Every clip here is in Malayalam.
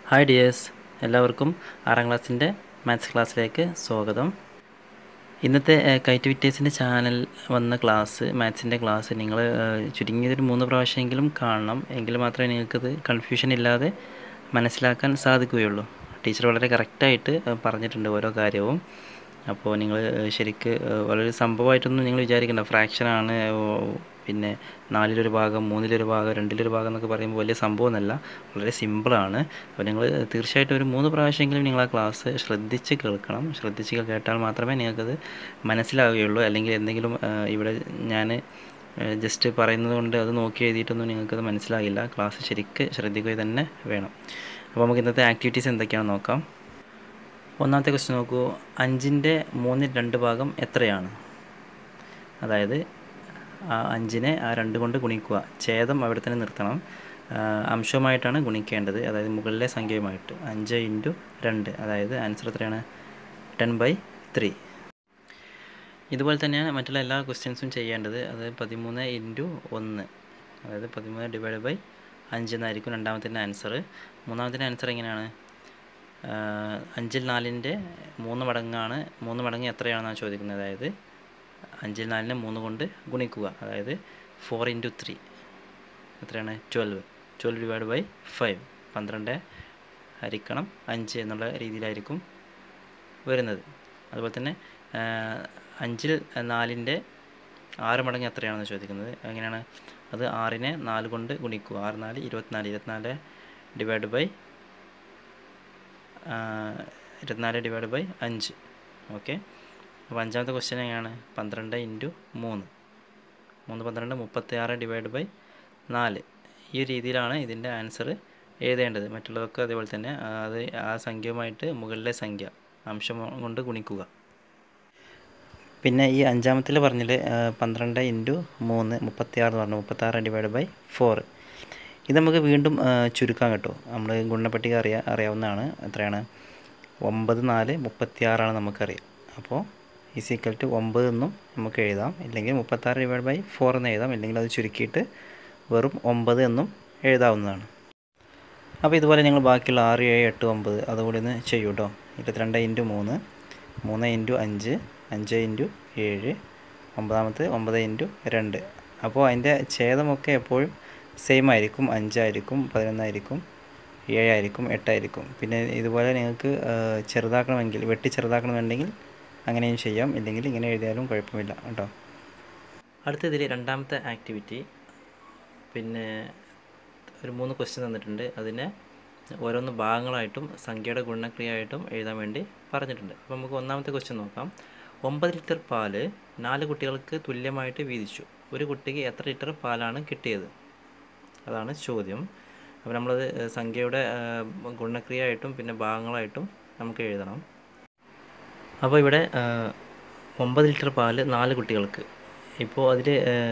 ഹായ് ഡിയേഴ്സ് എല്ലാവർക്കും ആറാം ക്ലാസ്സിൻ്റെ മാത്സ് ക്ലാസ്സിലേക്ക് സ്വാഗതം ഇന്നത്തെ കൈറ്റ് വിറ്റേഴ്സിൻ്റെ ചാനൽ വന്ന ക്ലാസ് മാത്സിൻ്റെ ക്ലാസ് നിങ്ങൾ ചുരുങ്ങിയതൊരു മൂന്ന് പ്രാവശ്യമെങ്കിലും കാണണം എങ്കിൽ മാത്രമേ നിങ്ങൾക്കത് കൺഫ്യൂഷൻ ഇല്ലാതെ മനസ്സിലാക്കാൻ സാധിക്കുകയുള്ളൂ ടീച്ചർ വളരെ കറക്റ്റായിട്ട് പറഞ്ഞിട്ടുണ്ട് ഓരോ കാര്യവും അപ്പോൾ നിങ്ങൾ ശരിക്ക് വളരെ സംഭവമായിട്ടൊന്നും നിങ്ങൾ വിചാരിക്കേണ്ട ഫ്രാക്ഷനാണ് പിന്നെ നാലിലൊരു ഭാഗം മൂന്നിലൊരു ഭാഗം രണ്ടിലൊരു ഭാഗം എന്നൊക്കെ പറയുമ്പോൾ വലിയ സംഭവമൊന്നുമല്ല വളരെ സിമ്പിളാണ് അപ്പോൾ നിങ്ങൾ തീർച്ചയായിട്ടും ഒരു മൂന്ന് പ്രാവശ്യമെങ്കിലും നിങ്ങൾ ആ ക്ലാസ് ശ്രദ്ധിച്ച് കേൾക്കണം ശ്രദ്ധിച്ച് കേട്ടാൽ മാത്രമേ നിങ്ങൾക്കത് മനസ്സിലാവുകയുള്ളൂ അല്ലെങ്കിൽ എന്തെങ്കിലും ഇവിടെ ഞാൻ ജസ്റ്റ് പറയുന്നത് കൊണ്ട് അത് നോക്കി എഴുതിയിട്ടൊന്നും നിങ്ങൾക്കത് മനസ്സിലാകില്ല ക്ലാസ് ശരിക്ക് ശ്രദ്ധിക്കുക തന്നെ വേണം അപ്പോൾ നമുക്ക് ഇന്നത്തെ ആക്ടിവിറ്റീസ് എന്തൊക്കെയാണെന്ന് നോക്കാം ഒന്നാമത്തെ ക്വസ്റ്റ്യൻ നോക്കൂ അഞ്ചിൻ്റെ മൂന്നിൽ രണ്ട് ഭാഗം എത്രയാണ് അതായത് ആ അഞ്ചിനെ ആ രണ്ട് കൊണ്ട് ഗുണിക്കുക ഛേദം അവിടെ തന്നെ നിർത്തണം അംശവുമായിട്ടാണ് ഗുണിക്കേണ്ടത് അതായത് മുകളിലെ സംഖ്യയുമായിട്ട് അഞ്ച് ഇൻറ്റു രണ്ട് അതായത് ആൻസർ എത്രയാണ് ടെൻ ബൈ ത്രീ ഇതുപോലെ തന്നെയാണ് മറ്റുള്ള എല്ലാ ക്വസ്റ്റ്യൻസും ചെയ്യേണ്ടത് അത് പതിമൂന്ന് ഇൻറ്റു ഒന്ന് അതായത് പതിമൂന്ന് ഡിവൈഡ് ബൈ അഞ്ച് എന്നായിരിക്കും രണ്ടാമത്തിൻ്റെ ആൻസർ മൂന്നാമത്തിൻ്റെ ആൻസർ എങ്ങനെയാണ് അഞ്ചിൽ നാലിൻ്റെ മൂന്ന് മടങ്ങാണ് മൂന്ന് മടങ്ങ് എത്രയാണെന്നാണ് ചോദിക്കുന്നത് അതായത് അഞ്ചിൽ നാലിനെ മൂന്ന് കൊണ്ട് ഗുണിക്കുക അതായത് ഫോർ ഇൻറ്റു ത്രീ എത്രയാണ് twelve twelve divide by five പന്ത്രണ്ട് ഹരിക്കണം അഞ്ച് എന്നുള്ള രീതിയിലായിരിക്കും വരുന്നത് അതുപോലെ തന്നെ അഞ്ചിൽ നാലിൻ്റെ ആറ് മടങ്ങ് എത്രയാണെന്ന് ചോദിക്കുന്നത് എങ്ങനെയാണ് അത് ആറിനെ നാല് കൊണ്ട് ഗുണിക്കുക ആറ് നാല് ഇരുപത്തിനാല് ഇരുപത്തിനാല് ഡിവൈഡ് ബൈ ഇരുപത്തിനാല് ഡിവൈഡ് ബൈ അഞ്ച് ഓക്കെ അപ്പോൾ അഞ്ചാമത്തെ ക്വസ്റ്റ്യൻ എങ്ങനെയാണ് പന്ത്രണ്ട് ഇൻറ്റു മൂന്ന് മൂന്ന് പന്ത്രണ്ട് മുപ്പത്തി ആറ് ഡിവൈഡ് ബൈ നാല് ഈ രീതിയിലാണ് ഇതിൻ്റെ ആൻസർ എഴുതേണ്ടത് മറ്റുള്ളതൊക്കെ അതേപോലെ തന്നെ അത് ആ സംഖ്യയുമായിട്ട് മുകളിലെ സംഖ്യ അംശം കൊണ്ട് ഗുണിക്കുക പിന്നെ ഈ അഞ്ചാമത്തിൽ പറഞ്ഞിൽ പന്ത്രണ്ട് ഇൻറ്റു മൂന്ന് മുപ്പത്തിയാറ് എന്ന് പറഞ്ഞു മുപ്പത്താറ് ഡിവൈഡ് ബൈ ഫോർ ഇത് നമുക്ക് വീണ്ടും ചുരുക്കാൻ കിട്ടും നമ്മൾ ഗുണപട്ടിക അറിയാ അറിയാവുന്നതാണ് എത്രയാണ് ഒമ്പത് നാല് മുപ്പത്തിയാറാണ് നമുക്കറിയാം അപ്പോൾ ഈസ് ഈക്വൽ ടു ഒമ്പത് എന്നും നമുക്ക് എഴുതാം ഇല്ലെങ്കിൽ മുപ്പത്താറ് ഡിവൈഡ് ബൈ ഫോർ എന്ന് എഴുതാം ഇല്ലെങ്കിൽ അത് ചുരുക്കിയിട്ട് വെറും ഒമ്പത് എന്നും എഴുതാവുന്നതാണ് അപ്പോൾ ഇതുപോലെ നിങ്ങൾ ബാക്കിയുള്ള ആറ് ഏഴ് എട്ട് ഒമ്പത് അതുകൂടി ഒന്ന് ചെയ്യൂ കേട്ടോ ഇരുപത്തിരണ്ട് ഇൻറ്റു മൂന്ന് മൂന്ന് ഇൻറ്റു അഞ്ച് അഞ്ച് ഇൻറ്റു ഏഴ് ഒമ്പതാമത്തെ ഒമ്പത് ഇൻറ്റു രണ്ട് അപ്പോൾ അതിൻ്റെ ഛേദമൊക്കെ എപ്പോഴും സെയിം ആയിരിക്കും അഞ്ചായിരിക്കും പതിനൊന്നായിരിക്കും ഏഴായിരിക്കും എട്ടായിരിക്കും പിന്നെ ഇതുപോലെ നിങ്ങൾക്ക് ചെറുതാക്കണമെങ്കിൽ വെട്ടി ചെറുതാക്കണമെന്നുണ്ടെങ്കിൽ അങ്ങനെയും ചെയ്യാം ഇല്ലെങ്കിൽ ഇങ്ങനെ എഴുതിയാലും കുഴപ്പമില്ല കേട്ടോ അടുത്തതിൽ രണ്ടാമത്തെ ആക്ടിവിറ്റി പിന്നെ ഒരു മൂന്ന് ക്വസ്റ്റ്യൻ തന്നിട്ടുണ്ട് അതിനെ ഓരോന്ന് ഭാഗങ്ങളായിട്ടും സംഖ്യയുടെ ഗുണക്രിയയായിട്ടും എഴുതാൻ വേണ്ടി പറഞ്ഞിട്ടുണ്ട് അപ്പോൾ നമുക്ക് ഒന്നാമത്തെ ക്വസ്റ്റ്യൻ നോക്കാം ഒമ്പത് ലിറ്റർ പാല് നാല് കുട്ടികൾക്ക് തുല്യമായിട്ട് വീതിച്ചു ഒരു കുട്ടിക്ക് എത്ര ലിറ്റർ പാലാണ് കിട്ടിയത് അതാണ് ചോദ്യം അപ്പോൾ നമ്മളത് സംഖ്യയുടെ ഗുണക്രിയയായിട്ടും പിന്നെ ഭാഗങ്ങളായിട്ടും നമുക്ക് എഴുതണം അപ്പോൾ ഇവിടെ ഒമ്പത് ലിറ്റർ പാല് നാല് കുട്ടികൾക്ക് ഇപ്പോൾ അതിൽ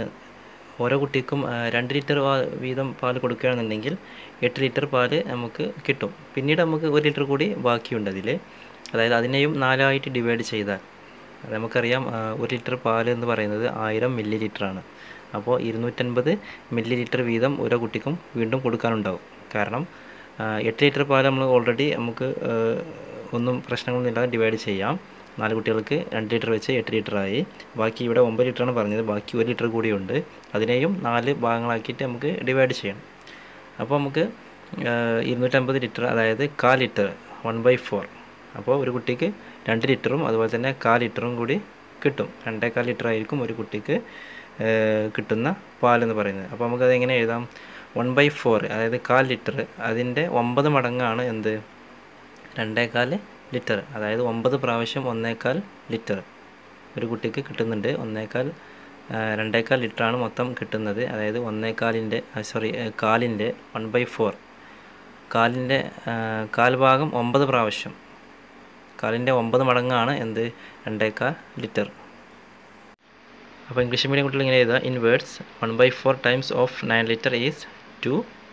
ഓരോ കുട്ടിക്കും രണ്ട് ലിറ്റർ വീതം പാൽ കൊടുക്കുകയാണെന്നുണ്ടെങ്കിൽ എട്ട് ലിറ്റർ പാല് നമുക്ക് കിട്ടും പിന്നീട് നമുക്ക് ഒരു ലിറ്റർ കൂടി ബാക്കിയുണ്ട് അതിൽ അതായത് അതിനെയും നാലായിട്ട് ഡിവൈഡ് ചെയ്താൽ നമുക്കറിയാം ഒരു ലിറ്റർ പാൽ എന്ന് പറയുന്നത് ആയിരം മില്ലി ലിറ്ററാണ് അപ്പോൾ ഇരുന്നൂറ്റൻപത് മില്ലി ലിറ്റർ വീതം ഓരോ കുട്ടിക്കും വീണ്ടും കൊടുക്കാനുണ്ടാവും കാരണം എട്ട് ലിറ്റർ പാൽ നമ്മൾ ഓൾറെഡി നമുക്ക് ഒന്നും പ്രശ്നങ്ങളൊന്നുമില്ലാതെ ഡിവൈഡ് ചെയ്യാം നാല് കുട്ടികൾക്ക് രണ്ട് ലിറ്റർ വെച്ച് എട്ട് ലിറ്ററായി ബാക്കി ഇവിടെ ഒമ്പത് ലിറ്ററാണ് പറഞ്ഞത് ബാക്കി ഒരു ലിറ്റർ കൂടിയുണ്ട് അതിനെയും നാല് ഭാഗങ്ങളാക്കിയിട്ട് നമുക്ക് ഡിവൈഡ് ചെയ്യണം അപ്പോൾ നമുക്ക് ഇരുന്നൂറ്റമ്പത് ലിറ്റർ അതായത് കാൽ ലിറ്റർ വൺ ബൈ ഫോർ അപ്പോൾ ഒരു കുട്ടിക്ക് രണ്ട് ലിറ്ററും അതുപോലെ തന്നെ കാൽ ലിറ്ററും കൂടി കിട്ടും രണ്ടേകാൽ ലിറ്റർ ആയിരിക്കും ഒരു കുട്ടിക്ക് കിട്ടുന്ന പാലെന്ന് പറയുന്നത് അപ്പോൾ നമുക്കത് എങ്ങനെ എഴുതാം വൺ ബൈ ഫോർ അതായത് കാൽ ലിറ്റർ അതിൻ്റെ ഒമ്പത് മടങ്ങാണ് എന്ത് രണ്ടേകാൽ ലിറ്റർ അതായത് ഒമ്പത് പ്രാവശ്യം ഒന്നേകാൽ ലിറ്റർ ഒരു കുട്ടിക്ക് കിട്ടുന്നുണ്ട് ഒന്നേകാൽ രണ്ടേകാൽ ലിറ്ററാണ് മൊത്തം കിട്ടുന്നത് അതായത് ഒന്നേകാലിൻ്റെ സോറി കാലിൻ്റെ വൺ ബൈ ഫോർ കാലിൻ്റെ കാൽ ഭാഗം ഒമ്പത് പ്രാവശ്യം കാലിൻ്റെ ഒമ്പത് മടങ്ങാണ് എന്ത് രണ്ടേകാൽ ലിറ്റർ അപ്പോൾ ഇംഗ്ലീഷ് മീഡിയം കുട്ടികൾ ഇങ്ങനെ എഴുതുക in words one by four times of nine litre is two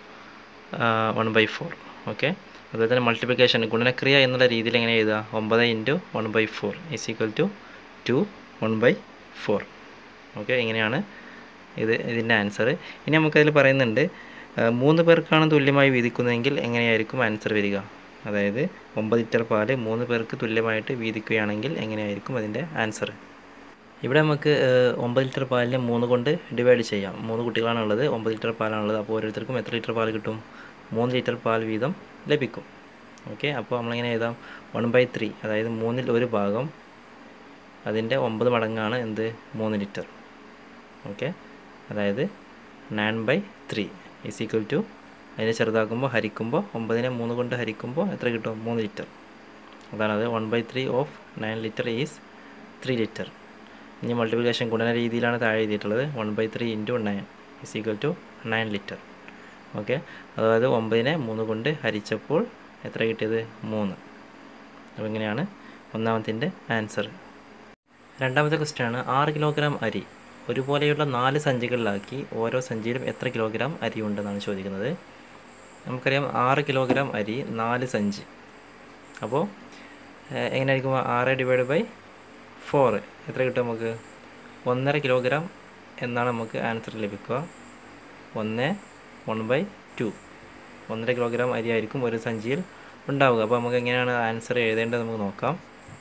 one by four okay അതുപോലെ തന്നെ മൾട്ടിപ്ലിക്കേഷൻ ഗുണനക്രിയ എന്നുള്ള രീതിയിൽ എങ്ങനെ എഴുതുക ഒമ്പത് into one by four is equal to two one by four okay ഇങ്ങനെയാണ് ഇത് ഇതിൻ്റെ ആൻസർ ഇനി നമുക്കതിൽ പറയുന്നുണ്ട് ആ, മൂന്ന് പേർക്കാണ് തുല്യമായി വീതിക്കുന്നതെങ്കിൽ എങ്ങനെയായിരിക്കും ആൻസർ വരിക അതായത് ഒമ്പത് ലിറ്റർ പാല് മൂന്ന് പേർക്ക് തുല്യമായിട്ട് വീതിക്കുകയാണെങ്കിൽ എങ്ങനെയായിരിക്കും അതിൻ്റെ ആൻസർ ഇവിടെ നമുക്ക് ഏഹ്, ഒമ്പത് ലിറ്റർ പാലിനെ മൂന്ന് കൊണ്ട് ഡിവൈഡ് ചെയ്യാം മൂന്ന് കുട്ടികളാണുള്ളത് ഒമ്പത് ലിറ്റർ പാലാണുള്ളത് അപ്പോൾ ഓരോരുത്തർക്കും എത്ര ലിറ്റർ പാൽ കിട്ടും മൂന്ന് ലിറ്റർ പാൽ വീതം ലഭിക്കും ഓക്കെ അപ്പോൾ നമ്മളിങ്ങനെ എഴുതാം വൺ ബൈ ത്രീ അതായത് മൂന്നിൽ ഒരു ഭാഗം അതിൻ്റെ ഒമ്പത് മടങ്ങാണ് എന്ത് മൂന്ന് ലിറ്റർ ഓക്കെ അതായത് nine by three is equal to അതിനെ ചെറുതാക്കുമ്പോൾ ഹരിക്കുമ്പോൾ ഒമ്പതിനെ മൂന്ന് കൊണ്ട് ഹരിക്കുമ്പോൾ എത്ര കിട്ടും മൂന്ന് ലിറ്റർ അതാണത് one by three of nine litre is three litre ഇനി മൾട്ടിപ്ലിക്കേഷൻ ഗുണന രീതിയിലാണ് താഴെ എഴുതിയിട്ടുള്ളത് one by three into nine is equal to nine litre okay അതായത് ഒമ്പതിനെ മൂന്ന് കൊണ്ട് ഹരിച്ചപ്പോൾ എത്ര കിട്ടിയത് മൂന്ന് അപ്പോൾ ഇങ്ങനെയാണ് ഒന്നാമത്തിൻ്റെ ആൻസർ രണ്ടാമത്തെ ക്വസ്റ്റ്യൻ ആണ് ആറ് കിലോഗ്രാം അരി ഒരുപോലെയുള്ള നാല് സഞ്ചികളിലാക്കി ഓരോ സഞ്ചിയിലും എത്ര കിലോഗ്രാം അരി ഉണ്ടെന്നാണ് ചോദിക്കുന്നത് നമുക്കറിയാം ആറ് കിലോഗ്രാം അരി നാല് സഞ്ചി അപ്പോൾ ഏഹ്, എങ്ങനെയായിരിക്കും ആറ് ഡിവൈഡ് ബൈ ഫോർ എത്ര കിട്ടും നമുക്ക് ഒന്നര കിലോഗ്രാം എന്നാണ് നമുക്ക് ആൻസർ ലഭിക്കുക ഒന്ന് വൺ ബൈ ടു ഒന്നര കിലോഗ്രാം അരി ആയിരിക്കും ഒരു സഞ്ചിയിൽ ഉണ്ടാവുക അപ്പോൾ നമുക്ക് എങ്ങനെയാണ് ആൻസർ എഴുതേണ്ടത് നമുക്ക് നോക്കാം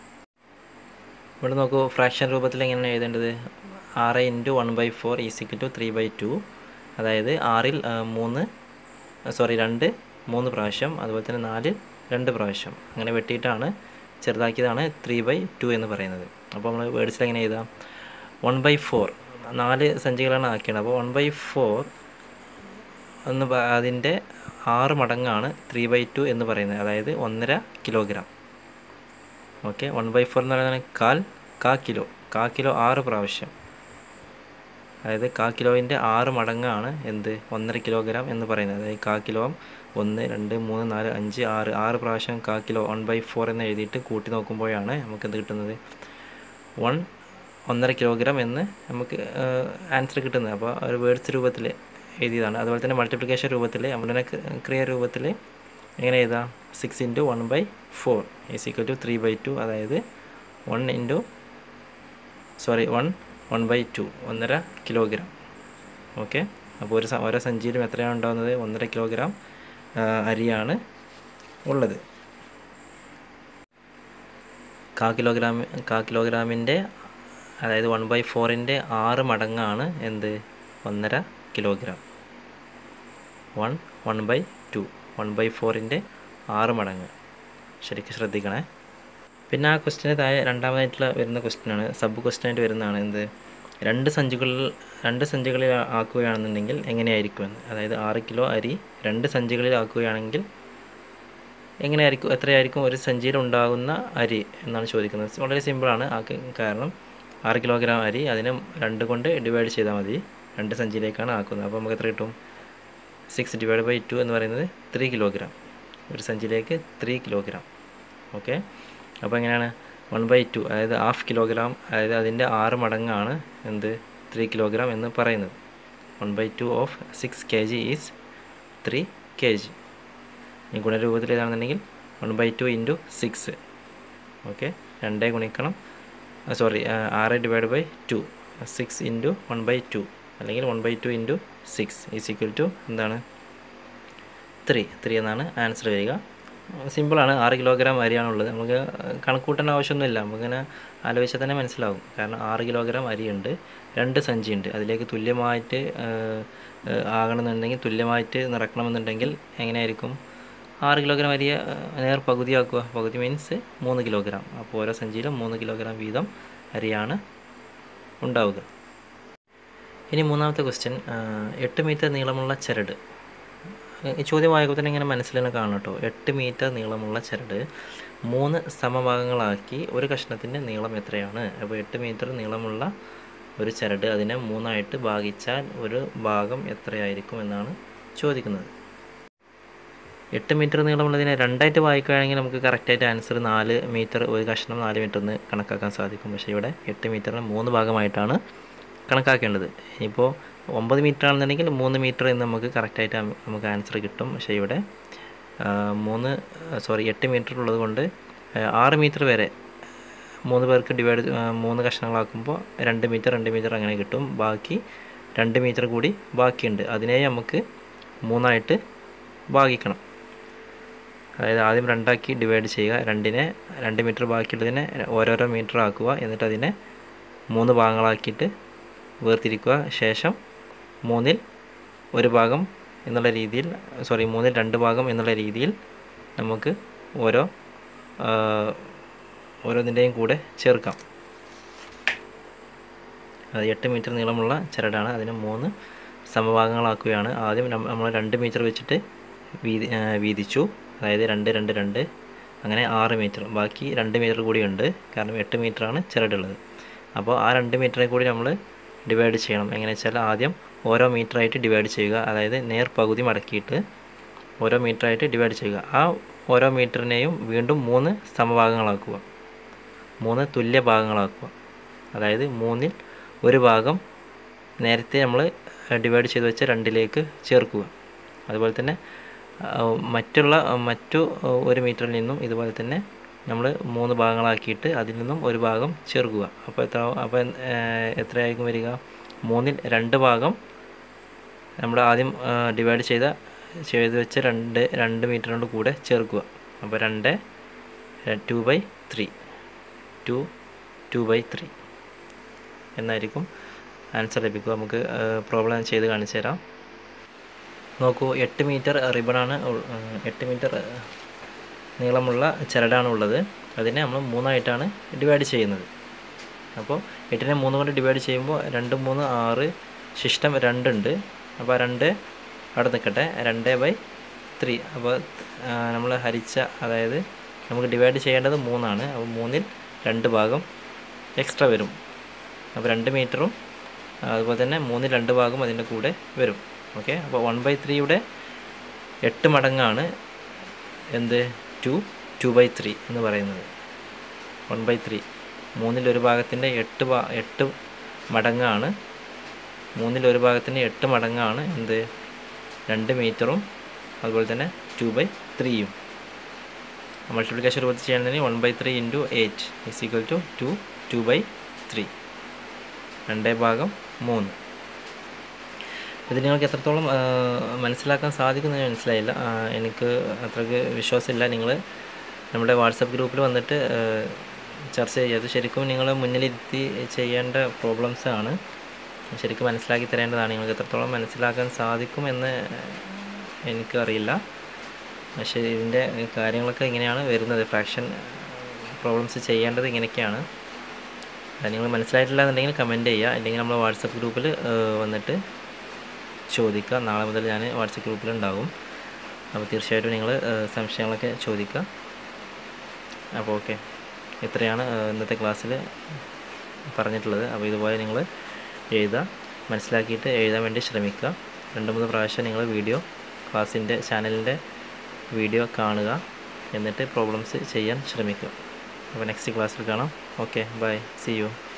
ഇവിടെ നോക്കൂ ഫ്രാക്ഷൻ രൂപത്തിൽ എങ്ങനെയാണ് എഴുതേണ്ടത് ആറ് into one by four is equal to three by two അതായത് ആറിൽ ആ, മൂന്ന് സോറി രണ്ട് മൂന്ന് പ്രാവശ്യം അതുപോലെ തന്നെ നാലിൽ രണ്ട് പ്രാവശ്യം അങ്ങനെ വെട്ടിയിട്ടാണ് ചെറുതാക്കിയതാണ് ത്രീ ബൈ ടു എന്ന് പറയുന്നത് അപ്പോൾ നമ്മൾ വേർഡ്സിൽ എങ്ങനെ എഴുതാം വൺ ബൈ ഫോർ നാല് സഞ്ചികളാണ് ആക്കിയത് അപ്പോൾ വൺ ബൈ ഫോർ എന്ന് പ- അതിൻ്റെ ആറ് മടങ്ങാണ് ത്രീ ബൈ ടു എന്ന് പറയുന്നത് അതായത് ഒന്നര kilogram okay one by four എന്ന് പറയുന്നത് കാൽ കാ കിലോ കാ കിലോ ആറ് പ്രാവശ്യം അതായത് കാ കിലോവിൻ്റെ ആറ് മടങ്ങാണ് എന്ത് ഒന്നര കിലോഗ്രാം എന്ന് പറയുന്നത് അതായത് കാ കിലോ ഒന്ന് രണ്ട് മൂന്ന് നാല് അഞ്ച് ആറ് ആറ് പ്രാവശ്യം കാ കിലോ വൺ ബൈ ഫോർ എന്ന് എഴുതിയിട്ട് കൂട്ടി നോക്കുമ്പോഴാണ് നമുക്ക് എന്ത് കിട്ടുന്നത് വൺ ഒന്നര കിലോഗ്രാം എന്ന് നമുക്ക് ആൻസർ കിട്ടുന്നത് അപ്പോൾ ഒരു വേർഡ്സ് രൂപത്തിൽ എഴുതിയതാണ് അതുപോലെ തന്നെ മൾട്ടിപ്ലിക്കേഷൻ രൂപത്തിൽ നമ്മുടെ ക്രിയ രൂപത്തിൽ എങ്ങനെ എഴുതാം six into one by four is equal to three by two അതായത് one into sorry one one by two ഒന്നര കിലോഗ്രാം ഓക്കെ അപ്പോൾ ഒരു സ- ഓരോ സഞ്ചിയിലും എത്രയാണ് ഉണ്ടാകുന്നത് ഒന്നര കിലോഗ്രാം ആ, അരിയാണ് ഉള്ളത് കാ കിലോഗ്രാം കാ കിലോഗ്രാമിൻ്റെ അതായത് വൺ ബൈ ഫോറിൻ്റെ ആറ് മടങ്ങാണ് എന്ത് ഒന്നര kilogram one one by two one by ഫോറിൻ്റെ ആറ് മടങ്ങ് ശരിക്കും ശ്രദ്ധിക്കണേ പിന്നെ ആ ക്വസ്റ്റിന് താഴെ രണ്ടാമതായിട്ടുള്ള വരുന്ന ക്വസ്റ്റ്യനാണ് സബ് ക്വസ്റ്റ്യനായിട്ട് വരുന്നതാണ് എന്ത് രണ്ട് സഞ്ചികളിൽ രണ്ട് സഞ്ചികളിൽ ആ- ആക്കുകയാണെന്നുണ്ടെങ്കിൽ എങ്ങനെയായിരിക്കുമെന്ന് അതായത് ആറ് കിലോ അരി രണ്ട് സഞ്ചികളിൽ ആക്കുകയാണെങ്കിൽ എങ്ങനെയായിരിക്കും എത്രയായിരിക്കും ഒരു സഞ്ചിയിൽ ഉണ്ടാകുന്ന അരി എന്നാണ് ചോദിക്കുന്നത് വളരെ സിമ്പിളാണ് ആ ക- കാരണം ആറ് കിലോഗ്രാം അരി അതിനെ രണ്ട് കൊണ്ട് ഡിവൈഡ് ചെയ്താൽ മതി രണ്ട് സഞ്ചിയിലേക്കാണ് ആക്കുന്നത് അപ്പോൾ നമുക്ക് എത്ര കിട്ടും സിക്സ് ഡിവൈഡ് ബൈ ടു എന്ന് പറയുന്നത് ത്രീ കിലോഗ്രാം ഒരു സഞ്ചിയിലേക്ക് ത്രീ കിലോഗ്രാം ഓക്കെ അപ്പോൾ എങ്ങനെയാണ് വൺ ബൈ ടു അതായത് ഹാഫ് കിലോഗ്രാം അതായത് അതിൻ്റെ ആറ് മടങ്ങാണ് എന്ത് ത്രീ കിലോഗ്രാം എന്ന് പറയുന്നത് one by two of six K G is three K G ഈ ഗുണരൂപത്തിൽ ഏതാണെന്നുണ്ടെങ്കിൽ one by two into six okay രണ്ടേ ഗുണിക്കണം സോറി ആറ് divide by two six into one by two അല്ലെങ്കിൽ one by two into six is equal to എന്താണ് ത്രീ ത്രീ എന്നാണ് ആൻസർ വരിക സിമ്പിളാണ് ആറ് കിലോഗ്രാം അരിയാണുള്ളത് നമുക്ക് കണക്ക് കൂട്ടേണ്ട ആവശ്യമൊന്നുമില്ല നമുക്കിങ്ങനെ ആലോചിച്ചാൽ തന്നെ മനസ്സിലാവും കാരണം ആറ് കിലോഗ്രാം അരിയുണ്ട് രണ്ട് സഞ്ചിയുണ്ട് അതിലേക്ക് തുല്യമായിട്ട് ഏഹ്, ഏഹ്, ആകണമെന്നുണ്ടെങ്കിൽ തുല്യമായിട്ട് നിറക്കണമെന്നുണ്ടെങ്കിൽ എങ്ങനെയായിരിക്കും ആറ് കിലോഗ്രാം അരിയെ ഏഹ്, നേർ പകുതിയാക്കുക പകുതി മീൻസ് മൂന്ന് കിലോഗ്രാം അപ്പോൾ ഓരോ സഞ്ചിയിലും മൂന്ന് കിലോഗ്രാം വീതം അരിയാണ് ഉണ്ടാവുക ഇനി മൂന്നാമത്തെ ക്വസ്റ്റ്യൻ എട്ട് മീറ്റർ നീളമുള്ള ചരട് ഈ ചോദ്യം വായിക്കുമ്പോൾ തന്നെ ഇങ്ങനെ മനസ്സിൽ തന്നെ കാണും കേട്ടോ എട്ട് മീറ്റർ നീളമുള്ള ചരട് മൂന്ന് സമഭാഗങ്ങളാക്കി ഒരു കഷ്ണത്തിൻ്റെ നീളം എത്രയാണ് അപ്പോൾ എട്ട് മീറ്റർ നീളമുള്ള ഒരു ചരട് അതിനെ മൂന്നായിട്ട് ഭാഗിച്ചാൽ ഒരു ഭാഗം എത്രയായിരിക്കും എന്നാണ് ചോദിക്കുന്നത് എട്ട് മീറ്റർ നീളമുള്ളതിനെ രണ്ടായിട്ട് വായിക്കുകയാണെങ്കിൽ നമുക്ക് കറക്റ്റായിട്ട് ആൻസർ നാല് മീറ്റർ ഒരു കഷ്ണം നാല് മീറ്റർ എന്ന് കണക്കാക്കാൻ സാധിക്കും പക്ഷേ ഇവിടെ എട്ട് മീറ്ററിന് മൂന്ന് ഭാഗമായിട്ടാണ് കണക്കാക്കേണ്ടത് ഇനിയിപ്പോൾ ഒമ്പത് മീറ്റർ ആണെന്നുണ്ടെങ്കിൽ മൂന്ന് മീറ്റർ എന്ന് നമുക്ക് കറക്റ്റായിട്ട് നമുക്ക് ആൻസർ കിട്ടും പക്ഷേ ഇവിടെ ആ, മൂന്ന് സോറി എട്ട് മീറ്റർ ഉള്ളത് കൊണ്ട് ആ, ആറ് മീറ്റർ വരെ മൂന്ന് പേർക്ക് ഡിവൈഡ് മൂന്ന് കഷ്ണങ്ങളാക്കുമ്പോൾ രണ്ട് മീറ്റർ രണ്ട് മീറ്റർ അങ്ങനെ കിട്ടും ബാക്കി രണ്ട് മീറ്റർ കൂടി ബാക്കിയുണ്ട് അതിനെ നമുക്ക് മൂന്നായിട്ട് ഭാഗിക്കണം അതായത് ആദ്യം രണ്ടാക്കി ഡിവൈഡ് ചെയ്യുക രണ്ടിനെ രണ്ട് മീറ്റർ ബാക്കിയുള്ളതിനെ ഓരോരോ മീറ്റർ ആക്കുക എന്നിട്ട് അതിനെ മൂന്ന് ഭാഗങ്ങളാക്കിയിട്ട് വേർതിരിക്കുക ശേഷം മൂന്നിൽ ഒരു ഭാഗം എന്നുള്ള രീതിയിൽ സോറി മൂന്നിൽ രണ്ട് ഭാഗം എന്നുള്ള രീതിയിൽ നമുക്ക് ഓരോ ആ, ഓരോന്നിൻ്റെയും കൂടെ ചേർക്കാം അത് എട്ട് മീറ്റർ നീളമുള്ള ചരടാണ് അതിനെ മൂന്ന് സമഭാഗങ്ങളാക്കുകയാണ് ആദ്യം നമ്മൾ രണ്ട് മീറ്റർ വെച്ചിട്ട് വീതി ആ, വീതിച്ചു അതായത് രണ്ട് രണ്ട് രണ്ട് അങ്ങനെ ആറ് മീറ്റർ ബാക്കി രണ്ട് മീറ്റർ കൂടിയുണ്ട് കാരണം എട്ട് മീറ്ററാണ് ചരടുള്ളത് അപ്പോൾ ആ രണ്ട് മീറ്ററെ കൂടി നമ്മൾ ഡിവൈഡ് ചെയ്യണം എങ്ങനെ വെച്ചാൽ ആദ്യം ഓരോ മീറ്ററായിട്ട് ഡിവൈഡ് ചെയ്യുക അതായത് നേർ പകുതി മടക്കിയിട്ട് ഓരോ മീറ്ററായിട്ട് ഡിവൈഡ് ചെയ്യുക ആ ഓരോ മീറ്ററിനെയും വീണ്ടും മൂന്ന് സമഭാഗങ്ങളാക്കുക മൂന്ന് തുല്യ ഭാഗങ്ങളാക്കുക അതായത് മൂന്നിൽ ഒരു ഭാഗം നേരത്തെ നമ്മൾ ഡിവൈഡ് ചെയ്ത് വെച്ച രണ്ടിലേക്ക് ചേർക്കുക അതുപോലെ തന്നെ ആ, മറ്റുള്ള ആ, മറ്റു ആ, ഒരു മീറ്ററിൽ നിന്നും ഇതുപോലെ തന്നെ നമ്മൾ മൂന്ന് ഭാഗങ്ങളാക്കിയിട്ട് അതിൽ നിന്നും ഒരു ഭാഗം ചേർക്കുക അപ്പോൾ എത്ര അപ്പോൾ എന്ത്- ഏ, എത്രയായിരിക്കും വരിക മൂന്നിൽ രണ്ട് ഭാഗം നമ്മൾ ആദ്യം ഡിവൈഡ് ചെയ്ത ചെയ്ത് വെച്ച രണ്ട് രണ്ട് മീറ്ററിനോട് കൂടെ ചേർക്കുക അപ്പോൾ രണ്ട് two by three two two by three എന്നായിരിക്കും ആൻസർ ലഭിക്കുക നമുക്ക് പ്രോബ്ലം ചെയ്ത് കാണിച്ചു തരാം നോക്കൂ എട്ട് മീറ്റർ റിബണാണ് ഉൾ- ആ, എട്ട് മീറ്റർ നീളമുള്ള ചരടാണ് ഉള്ളത് അതിനെ നമ്മൾ മൂന്നായിട്ടാണ് ഡിവൈഡ് ചെയ്യുന്നത് അപ്പോൾ എട്ടിനെ മൂന്ന് കൊണ്ട് ഡിവൈഡ് ചെയ്യുമ്പോൾ രണ്ട് മൂന്ന് ആറ് ശിഷ്ടം രണ്ടുണ്ട് അപ്പോൾ ആ രണ്ട് അവിടെ നിൽക്കട്ടെ രണ്ട് ബൈ ത്രീ അപ്പോൾ നമ്മൾ ഹരിച്ച അതായത് നമുക്ക് ഡിവൈഡ് ചെയ്യേണ്ടത് മൂന്നാണ് അപ്പോൾ മൂന്നിൽ രണ്ട് ഭാഗം എക്സ്ട്രാ വരും അപ്പോൾ രണ്ട് മീറ്ററും അതുപോലെ തന്നെ മൂന്നിൽ രണ്ട് ഭാഗം അതിൻ്റെ കൂടെ വരും ഓക്കെ അപ്പോൾ വൺ ബൈ ത്രീയുടെ എട്ട് മടങ്ങാണ് എന്ത് ടു ടു ബൈ ത്രീ എന്ന് പറയുന്നത് വൺ ബൈ ത്രീ മൂന്നിൽ ഒരു ഭാഗത്തിൻ്റെ എട്ട് ഭാ എട്ട് മടങ്ങാണ് മൂന്നിൽ ഒരു ഭാഗത്തിൻ്റെ എട്ട് മടങ്ങാണ് എന്ത് രണ്ട് മീറ്ററും അതുപോലെ തന്നെ ടു ബൈ ത്രീയും മൾട്ടിപ്ലിക്കേഷൻ രൂപത്തിൽ ചെയ്യണമെങ്കിൽ one by three into eight is equal to two two by three രണ്ടേ ഭാഗം മൂന്ന് ഇത് നിങ്ങൾക്ക് എത്രത്തോളം ആ, മനസ്സിലാക്കാൻ സാധിക്കുമെന്ന് മനസ്സിലായില്ല ആ, എനിക്ക് അത്രയ്ക്ക് വിശ്വാസമില്ല നിങ്ങൾ നമ്മുടെ വാട്സപ്പ് ഗ്രൂപ്പിൽ വന്നിട്ട് ആ, ചർച്ച ചെയ്യുക അത് ശരിക്കും നിങ്ങൾ മുന്നിലിരുത്തി ചെയ്യേണ്ട പ്രോബ്ലംസ് ആണ് ശരിക്കും മനസ്സിലാക്കി തരേണ്ടതാണ് നിങ്ങൾക്ക് എത്രത്തോളം മനസ്സിലാക്കാൻ സാധിക്കുമെന്ന് എനിക്കറിയില്ല പക്ഷേ ഇതിൻ്റെ കാര്യങ്ങളൊക്കെ ഇങ്ങനെയാണ് വരുന്നത് ഫ്രാക്ഷൻ പ്രോബ്ലംസ് ചെയ്യേണ്ടത് ഇങ്ങനെയൊക്കെയാണ് അത് നിങ്ങൾ മനസ്സിലായിട്ടില്ല എന്നുണ്ടെങ്കിൽ കമൻറ്റ് ചെയ്യുക അല്ലെങ്കിൽ നമ്മൾ വാട്സപ്പ് ഗ്രൂപ്പിൽ വന്നിട്ട് ചോദിക്കുക നാളെ മുതൽ ഞാൻ വാട്സപ്പ് ഗ്രൂപ്പിൽ ഉണ്ടാകും അപ്പോൾ തീർച്ചയായിട്ടും നിങ്ങൾ സംശയങ്ങളൊക്കെ ചോദിക്കുക അപ്പോൾ ഓക്കെ ഇത്രയാണ് ഏഹ്, ഇന്നത്തെ ക്ലാസ്സിൽ പറഞ്ഞിട്ടുള്ളത് അപ്പോൾ ഇതുപോലെ നിങ്ങൾ എഴുതുക മനസ്സിലാക്കിയിട്ട് എഴുതാൻ വേണ്ടി ശ്രമിക്കുക രണ്ട് മൂന്ന് പ്രാവശ്യം നിങ്ങൾ വീഡിയോ ക്ലാസ്സിൻ്റെ ചാനലിൻ്റെ വീഡിയോ കാണുക എന്നിട്ട് പ്രോബ്ലംസ് ചെയ്യാൻ ശ്രമിക്കുക അപ്പോൾ നെക്സ്റ്റ് ക്ലാസ്സിൽ കാണാം ഓക്കെ ബൈ സി യു